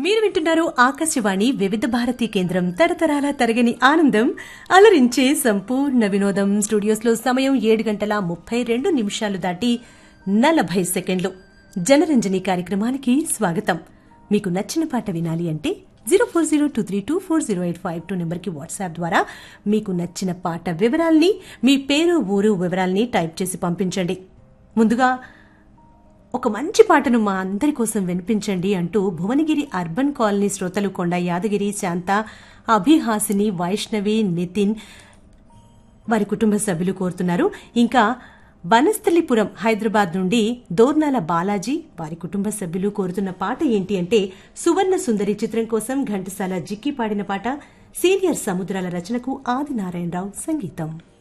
మీరు వింటున్నారు ఆకాశవాణి వివిధ భారతి కేంద్రం తరతరాల తరగని ఆనందం అలరించే సంపూర్ణ వినోదం స్టూడియోస్లో సమయం ఏడు గంటల ముప్పై రెండు నిమిషాలు దాటి నలభై సెకండ్లు జనరంజని కార్యక్రమానికి స్వాగతం మీకు నచ్చిన పాట వినాలి అంటే zero four zero two three two four zero eight five two నెంబర్కి వాట్సాప్ ద్వారా మీకు నచ్చిన పాట వివరాల్ని మీ పేరు ఊరు వివరాల్ని టైప్ చేసి పంపించండి ముందుగా ఒక మంచి పాటను మా అందరి కోసం వినిపించండి అంటూ భువనగిరి అర్బన్ కాలనీ శ్రోతలు కొండ యాదగిరి శాంత అభిహాసిని వైష్ణవి నితిన్ వారి కుటుంబ సభ్యులు కోరుతున్నారు ఇంకా బనస్థలిపురం హైదరాబాద్ నుండి దోర్నాల బాలాజీ వారి కుటుంబ సభ్యులు కోరుతున్న పాట ఏంటి అంటే సువర్ణ సుందరి చిత్రం కోసం ఘంటసాల జిక్కి పాడిన పాట సీనియర్ సముద్రాల రచనకు ఆది నారాయణరావు సంగీతం